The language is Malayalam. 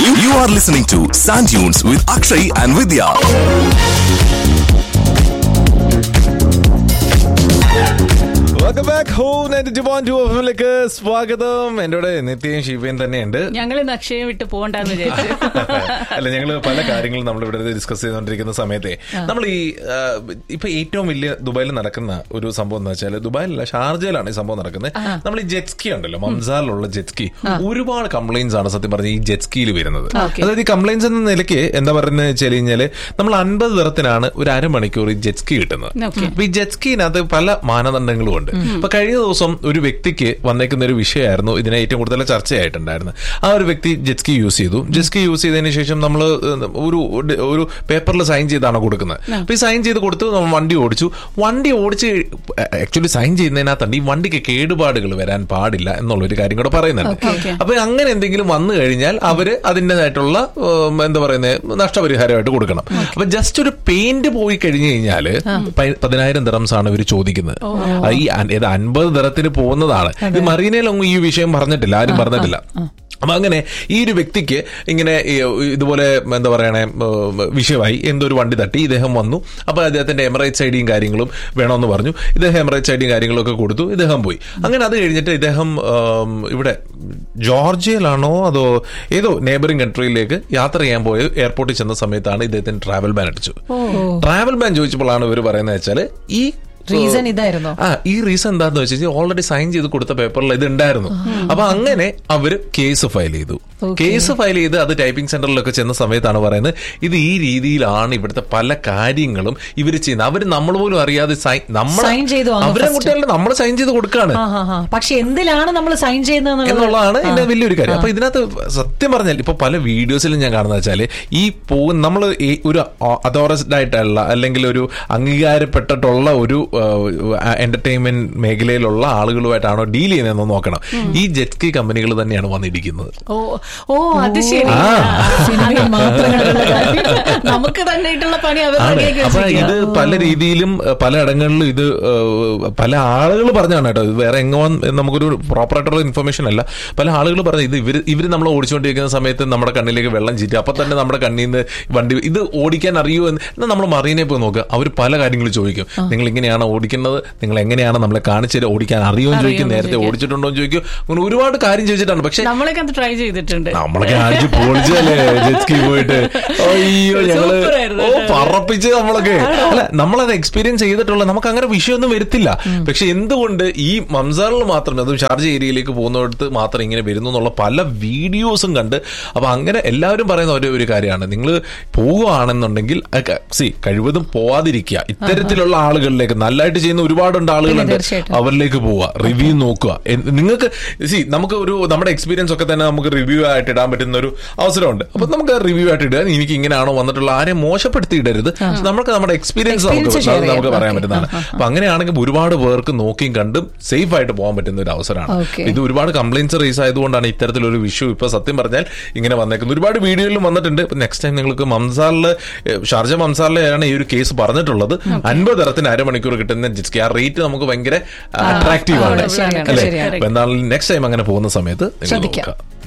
You, you are listening to Sand Dunes with Akshay and Vidya. Welcome back home ninety two point two എഫിലേക്ക് സ്വാഗതം എൻ്റെ കൂടെ നിത്യയും ശിവയും തന്നെയുണ്ട് ഞങ്ങൾ ഇന്ന് അക്ഷയം വിട്ട് പോകണ്ടെന്ന് വിചാരിച്ചു അല്ല ഞങ്ങൾ പല കാര്യങ്ങളും നമ്മൾ ഇവിടെ ഡിസ്കസ് ചെയ്തുകൊണ്ടിരിക്കുന്ന സമയത്തെ നമ്മൾ ഈ ആ, ഇപ്പൊ ഏറ്റവും വലിയ ദുബായിൽ നടക്കുന്ന ഒരു സംഭവം എന്ന് വെച്ചാൽ ദുബായിലല്ല ഷാർജയിലാണ് ഈ സംഭവം നടക്കുന്നത് നമ്മൾ ഈ ജെറ്റ്സ്കി ഉണ്ടല്ലോ മംസാറിലുള്ള ജെറ്റ്സ്കി ഒരുപാട് കംപ്ലൈൻസ് ആണ് സത്യം പറഞ്ഞ ഈ ജെറ്റ്സ്കിയിൽ വരുന്നത് Okay. അതായത് ഈ കംപ്ലൈൻസ് എന്ന നിലയ്ക്ക് എന്താ പറയുന്നത് വെച്ചാൽ കഴിഞ്ഞാല് നമ്മൾ അൻപത് ദിറത്തിനാണ് ഒരു അരമണിക്കൂർ ഈ ജെറ്റ്സ്കി കിട്ടുന്നത് Okay. അപ്പൊ ഈ ജെറ്റ്സ്കിനകത്ത് പല മാനദണ്ഡങ്ങളും ഉണ്ട് അപ്പൊ കഴിഞ്ഞ ദിവസം ഒരു വ്യക്തിക്ക് വന്നേക്കുന്ന ഒരു വിഷയമായിരുന്നു ഇതിനെ ഏറ്റവും കൂടുതൽ ചർച്ചയായിട്ടുണ്ടായിരുന്നത് ആ ഒരു വ്യക്തി ജെറ്റ്സ്കി യൂസ് ചെയ്തു ജെറ്റ്സ്കി യൂസ് ചെയ്തതിന് ശേഷം നമ്മൾ ഒരു ഒരു പേപ്പറിൽ സൈൻ ചെയ്താണ് കൊടുക്കുന്നത് അപ്പൊ ഈ സൈൻ ചെയ്ത് കൊടുത്ത് നമ്മൾ വണ്ടി ഓടിച്ചു വണ്ടി ഓടിച്ച് ആക്ച്വലി സൈൻ ചെയ്യുന്നതിനകത്തുണ്ട് ഈ വണ്ടിക്ക് കേടുപാടുകൾ വരാൻ പാടില്ല എന്നുള്ള ഒരു കാര്യം കൂടെ പറയുന്നുണ്ട് Okay, okay. അപ്പൊ അങ്ങനെ എന്തെങ്കിലും വന്നു കഴിഞ്ഞാൽ അവര് അതിൻ്റെതായിട്ടുള്ള ഉം, എന്താ പറയുന്നത് നഷ്ടപരിഹാരമായിട്ട് കൊടുക്കണം അപ്പൊ ജസ്റ്റ് ഒരു പെയിന്റ് പോയി കഴിഞ്ഞു കഴിഞ്ഞാല് പ- പതിനായിരം ദിറംസ് ആണ് ഇവർ ചോദിക്കുന്നത് ആ, ഈ അൻ- ഇത് അൻപത് ദിറത്തിന് പോകുന്നതാണ് ഇത് മറീനയിലൊന്നും ഈ വിഷയം പറഞ്ഞിട്ടില്ല ആരും പറഞ്ഞിട്ടില്ല അപ്പൊ അങ്ങനെ ഈ ഒരു വ്യക്തിക്ക് ഇങ്ങനെ ഈ ഇതുപോലെ എന്താ പറയണേ ഉം, വിഷയമായി എന്തോ ഒരു വണ്ടി തട്ടി ഇദ്ദേഹം വന്നു അപ്പൊ അദ്ദേഹത്തിന്റെ എമറേറ്റ്സ് ഐഡിയും കാര്യങ്ങളും വേണമെന്ന് പറഞ്ഞു ഇദ്ദേഹം എമറേറ്റ്സ് ഐഡിയും കാര്യങ്ങളും ഒക്കെ കൊടുത്തു ഇദ്ദേഹം പോയി അങ്ങനെ അത് കഴിഞ്ഞിട്ട് ഇദ്ദേഹം ഉം, ഇവിടെ ജോർജിയയിലാണോ അതോ ഏതോ നെയ്ബറിംഗ് കൺട്രിയിലേക്ക് യാത്ര ചെയ്യാൻ പോയ എയർപോർട്ടിൽ ചെന്ന സമയത്താണ് ഇദ്ദേഹത്തിന് ട്രാവൽ ബാൻ അടിച്ചു ട്രാവൽ ബാൻ ചോദിച്ചപ്പോഴാണ് ഇവർ പറയുന്നത് വെച്ചാല് ഈ റീസൺ ഇതായിരുന്നോ ആ ഈ റീസൺ എന്താന്ന് വെച്ച് കഴിഞ്ഞാൽ ഓൾറെഡി സൈൻ ചെയ്ത് കൊടുത്ത പേപ്പറിൽ ഇത് ഉണ്ടായിരുന്നു അപ്പൊ അങ്ങനെ അവര് കേസ് ഫയൽ ചെയ്തു കേസ് ഫയൽ ചെയ്ത് അത് ടൈപ്പിംഗ് സെന്ററിലൊക്കെ ചെന്ന സമയത്താണ് പറയുന്നത് ഇത് ഈ രീതിയിലാണ് ഇവിടുത്തെ പല കാര്യങ്ങളും ഇവർ ചെയ്യുന്നത് അവര് നമ്മൾ പോലും അറിയാതെ സൈൻ നമ്മൾ Sign ചെയ്തു വാങ്ങും അവരെ first. കുട്ടികളുടെ നമ്മൾ സൈൻ ചെയ്ത് കൊടുക്കാണ് ആ, ആ, ആ. പക്ഷെ എന്തിലാണ് നമ്മൾ സൈൻ ചെയ്യുന്നത് എന്നുള്ളതാണ് ഇതിന്റെ വലിയൊരു കാര്യം അപ്പൊ ഇതിനകത്ത് സത്യം പറഞ്ഞാൽ ഇപ്പൊ പല വീഡിയോസിലും ഞാൻ കാണുന്നത് വെച്ചാല് ഈ പോകുന്ന നമ്മൾ ഒരു അതോറൈസ്ഡ് ആയിട്ടുള്ള അല്ലെങ്കിൽ ഒരു അംഗീകാരപ്പെട്ടിട്ടുള്ള ഒരു എന്റർടൈൻമെന്റ് മേഖലയിലുള്ള ആളുകളുമായിട്ടാണോ ഡീൽ ചെയ്യുന്നതെന്ന് നോക്കണം ഈ ജെറ്റ്സ്കി കമ്പനികൾ തന്നെയാണ് വന്നിരിക്കുന്നത് ഓ ഓ അത് ശരി ആ. സിനിമയിൽ മാത്രം കണ്ടുള്ള കാര്യം. നമുക്ക് തന്നെ ആയിട്ടുള്ള പണി അവർ ആണ് റെഡിയാക്കി അപ്പൊ വെച്ചിരിക്കുകയാ. ഇത് പല രീതിയിലും ഏഹ്, പല ഇടങ്ങളിലും ഇത് ഏഹ്, പല ആളുകൾ പറഞ്ഞാണ് കേട്ടോ ഇത് വേറെ എങ്ങോ നമുക്കൊരു പ്രോപ്പർ ആയിട്ടുള്ള ഇൻഫർമേഷൻ അല്ല പല ആളുകൾ പറഞ്ഞു ഇത് ഇവര് ഇവര് നമ്മൾ ഓടിച്ചുകൊണ്ടിരിക്കുന്ന സമയത്ത് നമ്മുടെ കണ്ണിലേക്ക് വെള്ളം ചീറ്റി അപ്പൊ തന്നെ നമ്മുടെ കണ്ണിൽ നിന്ന് വണ്ടി ഇത് ഓടിക്കാൻ അറിയുമോ എന്ന് എന്നാൽ നമ്മൾ മറീനെ പോയി നോക്കുക അവർ പല കാര്യങ്ങളും ചോദിക്കും നിങ്ങൾ ഇങ്ങനെയാണ് ഓടിക്കുന്നത് നിങ്ങൾ എങ്ങനെയാണ് നമ്മളെ കാണിച്ചത് ഓടിക്കാൻ അറിയുമോ എന്ന് ചോദിക്കും അറിയുമോ എന്ന് നേരത്തെ ചോദിക്കും. ഓടിച്ചിട്ടുണ്ടോ എന്ന് ചോദിക്കും അങ്ങനെ ഒരുപാട് കാര്യം ചോദിച്ചിട്ടാണ് പക്ഷെ നമ്മളൊക്കെ അത് ട്രൈ ചെയ്തിട്ടുണ്ട് നമ്മളൊക്കെ അടിച്ച് പൊളിച്ചല്ലേ ജെറ്റ്സ്കി പോയിട്ട് അയ്യോ ഞങ്ങള് Super ആയിരുന്നു ഓ കേട്ടോ. പറപ്പിച്ച് നമ്മളൊക്കെ അല്ല നമ്മളത് എക്സ്പീരിയൻസ് ചെയ്തിട്ടുള്ള നമുക്ക് അങ്ങനെ വിഷയമൊന്നും വരുത്തില്ല പക്ഷെ എന്തുകൊണ്ട് ഈ മംസാറിൽ മാത്രം അതും ഷാർജ ഏരിയയിലേക്ക് പോകുന്നിടത്ത് മാത്രം ഇങ്ങനെ വരുന്നു എന്നുള്ള പല വീഡിയോസും കണ്ട് അപ്പൊ അങ്ങനെ എല്ലാവരും പറയുന്ന ഒരു ഒരു കാര്യമാണ് നിങ്ങൾ പോവുകയാണെന്നുണ്ടെങ്കിൽ സി കഴിവതും പോവാതിരിക്കുക ഇത്തരത്തിലുള്ള ആളുകളിലേക്ക് നല്ലതായിട്ട് ചെയ്യുന്ന ഒരുപാടുണ്ട് ആളുകളുണ്ട് തീർച്ചയായിട്ടും. അവരിലേക്ക് പോവുക റിവ്യൂ നോക്കുക എൻ- നിങ്ങൾക്ക് സി നമുക്ക് ഒരു നമ്മുടെ എക്സ്പീരിയൻസ് ഒക്കെ തന്നെ നമുക്ക് റിവ്യൂ ആയിട്ട് ഇടാൻ പറ്റുന്ന ഒരു അവസരമുണ്ട് അപ്പൊ നമുക്ക് റിവ്യൂ ആയിട്ട് ഇടുക എനിക്ക് ഇങ്ങനെയാണോ വന്നിട്ടുള്ള ആരെയും മോശപ്പെടുത്തി ഇടരുത് നമുക്ക് നമ്മുടെ എക്സ്പീരിയൻസ് നമുക്ക് Experience share അത് നമുക്ക് ചെയ്യാം. പറയാൻ Okay. പറ്റുന്നതാണ് അപ്പൊ അങ്ങനെയാണെങ്കിൽ ഒരുപാട് പേർക്ക് നോക്കിയും കണ്ടും സേഫ് ആയിട്ട് പോകാൻ പറ്റുന്ന ഒരു അവസരമാണ് Okay. ഇത് ഒരുപാട് കംപ്ലൈൻസ് റേസ് ആയതുകൊണ്ടാണ് ഇത്തരത്തിലൊരു വിഷു ഇപ്പൊ സത്യം പറഞ്ഞാൽ ഇങ്ങനെ വന്നേക്കുന്നത് ഒരുപാട് വീഡിയോയിലും വന്നിട്ടുണ്ട് നെക്സ്റ്റ് ടൈം നിങ്ങൾക്ക് മംസാറില് ഏഹ്, ഷാർജ മംസാറിലാണ് ഈ ഒരു കേസ് പറഞ്ഞിട്ടുള്ളത് അൻപത് ഇറത്തിന് അരമണിക്കൂർ കിട്ടുന്ന ജിസ്കി ആ റേറ്റ് നമുക്ക് ഭയങ്കര അട്രാക്റ്റീവ് ആണ് ശരിയാണ്, അല്ലേ ശരിയാണ്. അപ്പൊ എന്താണെങ്കിലും നെക്സ്റ്റ് ടൈം അങ്ങനെ പോകുന്ന സമയത്ത് നിങ്ങൾ ശ്രദ്ധിക്കാം. നോക്കുക